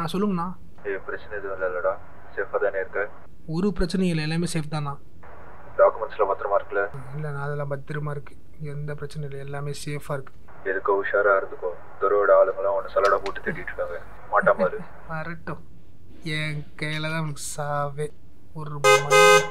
சொல்லுங்கண்ணா ஏ பிரச்சனை எதுவும் இல்லைல்லடா சேஃபாக தானே இருக்க ஒரு பிரச்சனையும் இல்லை எல்லாமே சேஃப் தான்ண்ணா டாக்குமெண்ட்ஸ்லாம் பத்திரமா இருக்குல்ல இல்லைண்ணா அதெல்லாம் பத்திரமா இருக்கு எந்த பிரச்சனையும் இல்லை எல்லாமே சேஃபாக இருக்கு எதுக்கு உஷாரா இருந்துக்கோ துறவோட ஆளுங்களாம் உன்னை சலடா போட்டு தேடிட்டு இருக்காங்க மாட்டாம இரு வரட்டும் என் கையில் தான் உனக்கு சாவே ஒரு மணி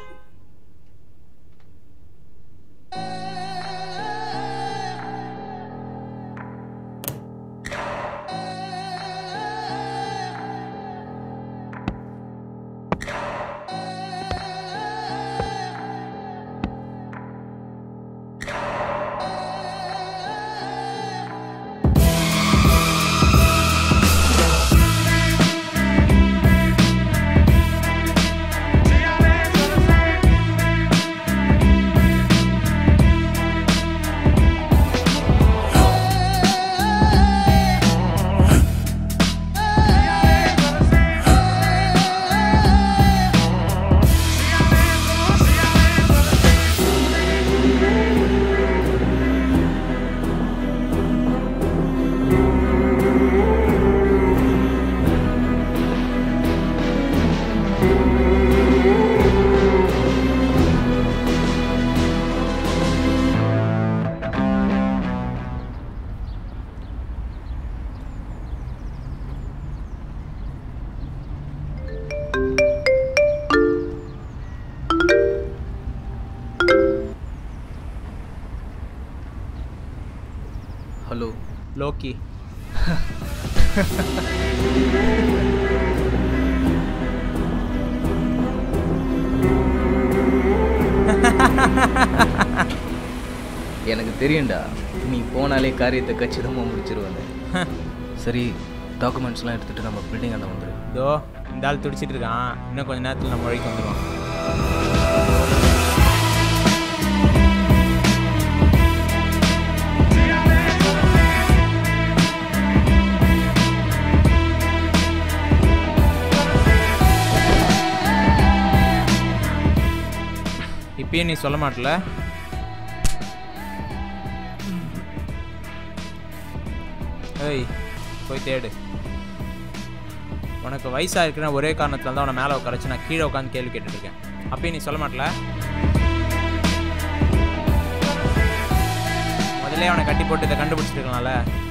ஹலோ லோக்கி எனக்கு தெரியும்டா நீ போனாலே காரியத்தை கச்சிதமாக முடிச்சிருவாங்க சரி டாக்குமெண்ட்ஸ்லாம் எடுத்துகிட்டு நம்ம பில்டிங் அண்ணா வந்துடு இதோ இந்த ஆள் துடிச்சிட்டு இருக்கான் இன்னும் கொஞ்ச நேரத்தில் நம்ம வழிக்கு வந்துடுவான் இப்பயும் நீ சொல்ல மாட்டல ஏய் போய் தேடு உனக்கு வயசாக இருக்கிற ஒரே காரணத்துல தான் உன மேலே உட்காரச்சு நான் கீழே உட்காந்து கேள்வி கேட்டுட்டு இருக்கேன் அப்பயும் நீ சொல்ல மாட்டல முதல்ல அவனை கட்டி போட்டு இதை கண்டுபிடிச்சிருக்கலாம்ல